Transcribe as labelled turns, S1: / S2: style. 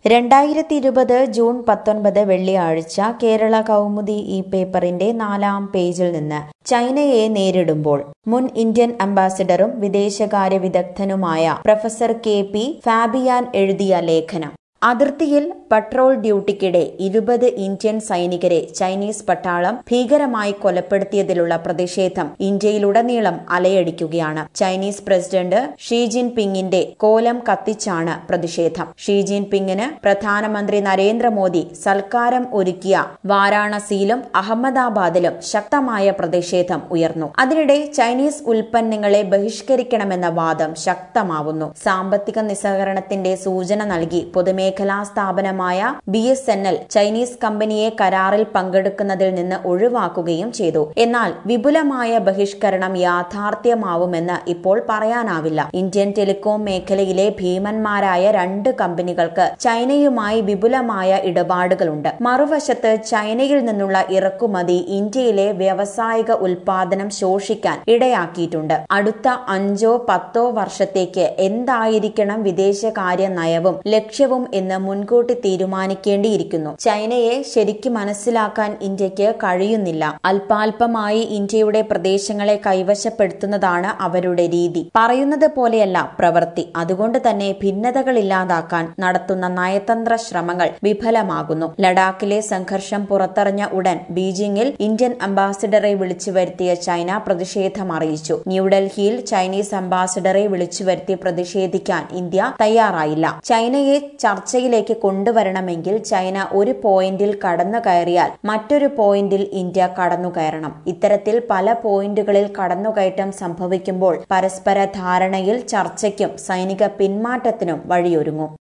S1: രണ്ടായിരത്തി ഇരുപത് ജൂൺ പത്തൊൻപത് വെള്ളിയാഴ്ച കേരള കൗമുദി ഈ പേപ്പറിന്റെ നാലാം പേജിൽ നിന്ന് ചൈനയെ നേരിടുമ്പോൾ മുൻ ഇന്ത്യൻ അംബാസിഡറും വിദേശകാര്യ വിദഗ്ധനുമായ പ്രൊഫസർ കെ പി ഫാബിയാൻ എഴുതിയ ലേഖനം അതിർത്തിയിൽ പട്രോൾ ഡ്യൂട്ടിക്കിടെ ഇരുപത് ഇന്ത്യൻ സൈനികരെ ചൈനീസ് പട്ടാളം ഭീകരമായി കൊലപ്പെടുത്തിയതിലുള്ള പ്രതിഷേധം ഇന്ത്യയിലുടനീളം അലയടിക്കുകയാണ് ചൈനീസ് പ്രസിഡന്റ് ഷീ ജിൻപിങ്ങിന്റെ കോലം കത്തിച്ചാണ് പ്രതിഷേധം ഷീ ജിൻപിങ്ങിന് പ്രധാനമന്ത്രി നരേന്ദ്രമോദി സൽക്കാരം ഒരുക്കിയ വാരാണസിയിലും അഹമ്മദാബാദിലും ശക്തമായ പ്രതിഷേധം ഉയർന്നു അതിനിടെ ചൈനീസ് ഉൽപ്പന്നങ്ങളെ ബഹിഷ്കരിക്കണമെന്ന വാദം ശക്തമാവുന്നു സാമ്പത്തിക നിസ്സഹകരണത്തിന്റെ സൂചന നൽകി പൊതുമേഖലാ സ്ഥാപനമായ B S N L Chinese കമ്പനിയെ കരാറിൽ പങ്കെടുക്കുന്നതിൽ നിന്ന് ഒഴിവാക്കുകയും ചെയ്തു എന്നാൽ വിപുലമായ ബഹിഷ്കരണം യാഥാർത്ഥ്യമാവുമെന്ന് ഇപ്പോൾ പറയാനാവില്ല ഇന്ത്യൻ ടെലികോം മേഖലയിലെ ഭീമന്മാരായ രണ്ട് കമ്പനികൾക്ക് ചൈനയുമായി വിപുലമായ ഇടപാടുകളുണ്ട് മറുവശത്ത് ചൈനയിൽ നിന്നുള്ള ഇറക്കുമതി ഇന്ത്യയിലെ വ്യാവസായിക ഉൽപാദനം ശോഷിക്കാൻ ഇടയാക്കിയിട്ടുണ്ട് അടുത്ത അഞ്ചോ പത്തോ വർഷത്തേക്ക് എന്തായിരിക്കണം വിദേശകാര്യ നയവും ലക്ഷ്യവും എന്ന് മുൻകൂട്ടി തീരുമാനിക്കേണ്ടിയിരിക്കുന്നു ചൈനയെ ശരിക്കും മനസ്സിലാക്കാൻ ഇന്ത്യക്ക് കഴിയുന്നില്ല അല്പാൽപമായി ഇന്ത്യയുടെ പ്രദേശങ്ങളെ കൈവശപ്പെടുത്തുന്നതാണ് അവരുടെ രീതി പറയുന്നത് പോലെയല്ല പ്രവൃത്തി അതുകൊണ്ട് തന്നെ ഭിന്നതകൾ ഇല്ലാതാക്കാൻ നടത്തുന്ന നയതന്ത്ര ശ്രമങ്ങൾ വിഫലമാകുന്നു ലഡാക്കിലെ സംഘർഷം പുറത്തറിഞ്ഞ ഉടൻ ബീജിംഗിൽ ഇന്ത്യൻ അംബാസിഡറെ വിളിച്ചു വരുത്തിയ ചൈന പ്രതിഷേധം അറിയിച്ചു ന്യൂഡൽഹിയിൽ ചൈനീസ് അംബാസിഡറെ വിളിച്ചു വരുത്തി പ്രതിഷേധിക്കാൻ ഇന്ത്യ തയ്യാറായില്ല ചൈനയെ ചർച്ചയിലേക്ക് കൊണ്ടുവരണമെങ്കിൽ ചൈന ഒരു പോയിന്റിൽ കടന്നു കയറിയാൽ മറ്റൊരു പോയിന്റിൽ ഇന്ത്യ കടന്നു കയറണം ഇത്തരത്തിൽ പല പോയിന്റുകളിൽ കടന്നുകയറ്റം സംഭവിക്കുമ്പോൾ പരസ്പര ധാരണയിൽ ചർച്ചയ്ക്കും സൈനിക പിന്മാറ്റത്തിനും വഴിയൊരുങ്ങും